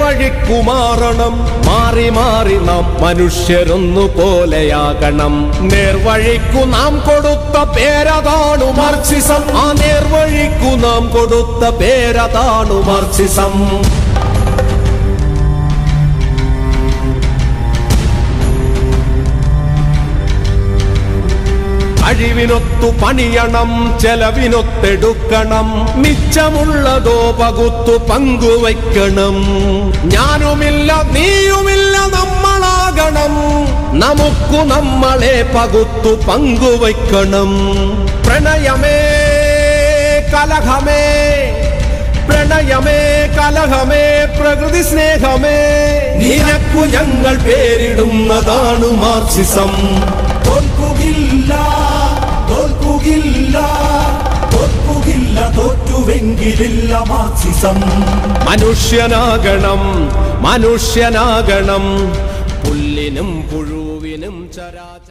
നേർവഴിക്കു മാറണം മാറി മാറി നാം മനുഷ്യരൊന്നു പോലെയാകണം നേർവഴിക്കു നാം കൊടുത്ത പേരതാണു മാർക്സിസം ആ നേർവഴിക്കു നാം കൊടുത്ത പേരതാണു മാർക്സിസം കഴിവിനൊത്തു പണിയണം ചെലവിനൊത്തെടുക്കണം മിച്ചമുള്ളതോ പകുത്തു പങ്കുവയ്ക്കണം ഞാനുമില്ല നീയുമില്ല നമ്മളാകണം നമുക്കു നമ്മളെ പകുത്തു പങ്കുവയ്ക്കണം പ്രണയമേ കലഹമേ പ്രണയമേ കലഹമേ പ്രകൃതി സ്നേഹമേ നിനക്കു ഞങ്ങൾ പേരിടുന്നതാണ് മാർക്സിസം തോൽക്കുകില്ല തോൽക്കുകില്ല തോൽക്കുകില്ല തോറ്റുവെങ്കിലില്ല മാർക്സിസം മനുഷ്യനാകണം മനുഷ്യനാകണം പുല്ലിനും പുഴുവിനും ചരാ